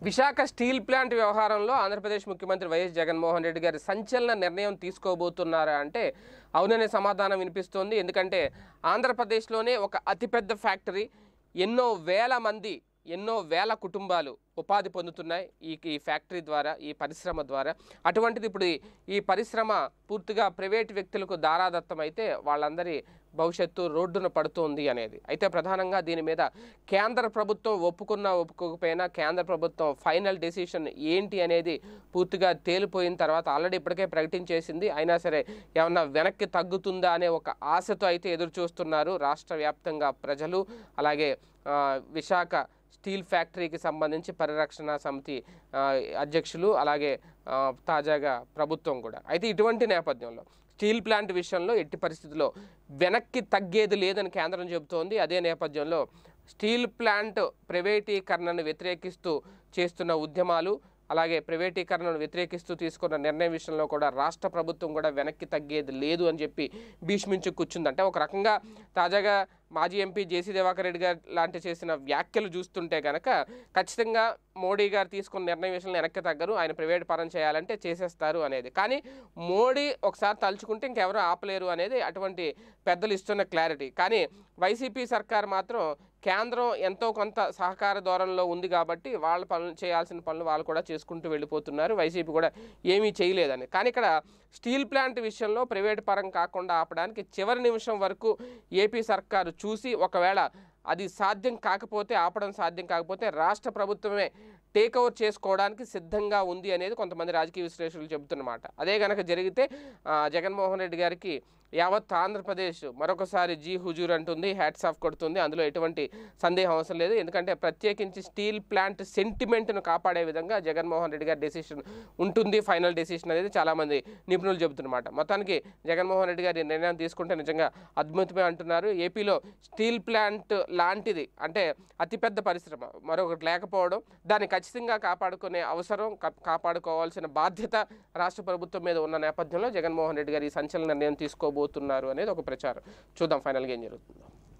Visakha steel plant వ్యవహారంలో ఆంధ్రప్రదేశ్ ముఖ్యమంత్రి YS Jaganmohan Reddy గారి సంచలన నిర్ణయం తీసుకోబోతున్నారా అంటే అవుననే సమాధానం వినిపిస్తోంది ఎందుకంటే ఆంధ్రప్రదేశ్లోనే ఒక అతిపెద్ద ఫ్యాక్టరీ ఎన్నో వేల మంది ఎన్నో వేల కుటుంబాలు ఉపాధి పొందుతున్నాయి ఈ ఈ ఫ్యాక్టరీ ద్వారా ఈ పరిశ్రమ ద్వారా అటువంటిది ఇప్పుడు ఈ- ఈ పరిశ్రమ పూర్తిగా ప్రైవేట్ వ్యక్తులకు దారాదత్తం అయితే వాళ్ళందరి భవిష్యత్తు రోడ్డున పడుతోంది అనేది అయితే ప్రధానంగా దీని మీద కేంద్ర ప్రభుత్వం ఒప్పుకున్నా ఒప్పుకోకపోయినా కేంద్ర ప్రభుత్వం ఫైనల్ డెసిషన్ ఏంటి అనేది పూర్తిగా తేలిపోయిన తర్వాత ఆల్రెడీ ఇప్పటికే ప్రకటించేసింది అయినా సరే ఏమన్నా వెనక్కి తగ్గుతుందా అనే ఒక ఆశతో అయితే ఎదురు చూస్తున్నారు రాష్ట్ర వ్యాప్తంగా ప్రజలు అలాగే ఆ, విశాఖ స్టీల్ ఫ్యాక్టరీకి సంబంధించి పరిరక్షణ సమితి ఆ, అధ్యక్షులు అలాగే ఆ, తాజాగా ప్రభుత్వం కూడా అయితే ఇటువంటి నేపథ్యంలో స్టీల్ ప్లాంట్ విషయంలో ఎట్టి పరిస్థితుల్లో వెనక్కి తగ్గేది లేదని కేంద్రం చెబుతోంది అదే నేపథ్యంలో స్టీల్ ప్లాంట్ ప్రైవేటీకరణను వ్యతిరేకిస్తూ చేస్తున్న ఉద్యమాలు అలాగే ప్రైవేటీకరణను వ్యతిరేకిస్తూ తీసుకున్న నిర్ణయం విషయంలో కూడా రాష్ట్ర ప్రభుత్వం కూడా వెనక్కి తగ్గేది లేదు అని చెప్పి భీష్మించి కూర్చుందంటే ఒక రకంగా తాజాగా మాజీ ఎంపీ జేసీ దివాకర్ రెడ్డి గారు లాంటి చేసిన వ్యాఖ్యలు చూస్తుంటే కనుక ఖచ్చితంగా మోడీ గారు తీసుకున్న నిర్ణయం విషయంలో వెనక్కి తగ్గరు ఆయన ప్రైవేట్ పరం చేయాలంటే చేసేస్తారు అనేది కానీ మోడీ ఒకసారి తలుచుకుంటే ఇంకెవరు ఆపలేరు అనేది అటువంటి పెద్దలు ఇస్తున్న క్లారిటీ కానీ వైసీపీ సర్కార్ మాత్రం కేంద్రం ఎంతో కొంత సహకార ధోరణిలో ఉంది కాబట్టి వాళ్ళ పనులు చేయాల్సిన పనులు వాళ్ళు కూడా చేసుకుంటూ వెళ్ళిపోతున్నారు వైసీపీ కూడా ఏమీ చేయలేదని కానీ ఇక్కడ స్టీల్ ప్లాంట్ విషయంలో ప్రైవేట్ పరం కాకుండా ఆపడానికి చివరి నిమిషం వరకు ఏపీ సర్కారు చూసి ఒకవేళ అది సాధ్యం కాకపోతే ఆపడం సాధ్యం కాకపోతే రాష్ట్ర ప్రభుత్వమే టేక్ ఓవర్ చేసుకోవడానికి సిద్ధంగా ఉంది అనేది కొంతమంది రాజకీయ విశ్లేషకులు చెబుతున్నమాట అదే కనుక జరిగితే ఆ, జగన్మోహన్ రెడ్డి గారికి యావత్ ఆంధ్రప్రదేశ్ మరొకసారి జీ హుజూర్ అంటుంది హ్యాట్స్ ఆఫ్ కొడుతుంది అందులో ఎటువంటి సందేహం అవసరం లేదు ఎందుకంటే ప్రత్యేకించి స్టీల్ ప్లాంట్ సెంటిమెంట్ను కాపాడే విధంగా జగన్మోహన్ రెడ్డి గారి డెసిషన్ ఉంటుంది ఫైనల్ డెసిషన్ అనేది చాలామంది నిపుణులు చెబుతున్నమాట మొత్తానికి జగన్మోహన్ రెడ్డి గారి నిర్ణయం తీసుకుంటే నిజంగా అద్భుతమే అంటున్నారు ఏపీలో స్టీల్ ప్లాంట్ లాంటిది అంటే అతిపెద్ద పరిశ్రమ మరొకటి లేకపోవడం దాన్ని ఖచ్చితంగా కాపాడుకునే అవసరం కా- కాపాడుకోవాల్సిన బాధ్యత రాష్ట్ర ప్రభుత్వం మీద ఉన్న నేపథ్యంలో జగన్మోహన్ రెడ్డి గారు ఈ సంచలన నిర్ణయం తీసుకోబోతున్నారు అనేది ఒక ప్రచారం చూద్దాం ఫైనల్గా ఏం జరుగుతుందో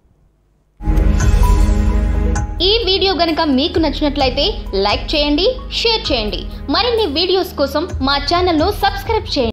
ఈ వీడియో గనుక మీకు నచ్చినట్లయితే లైక్ చేయండి షేర్ చేయండి మరిన్ని వీడియోస్ కోసం మా ఛానల్ను సబ్స్క్రైబ్ చేయండి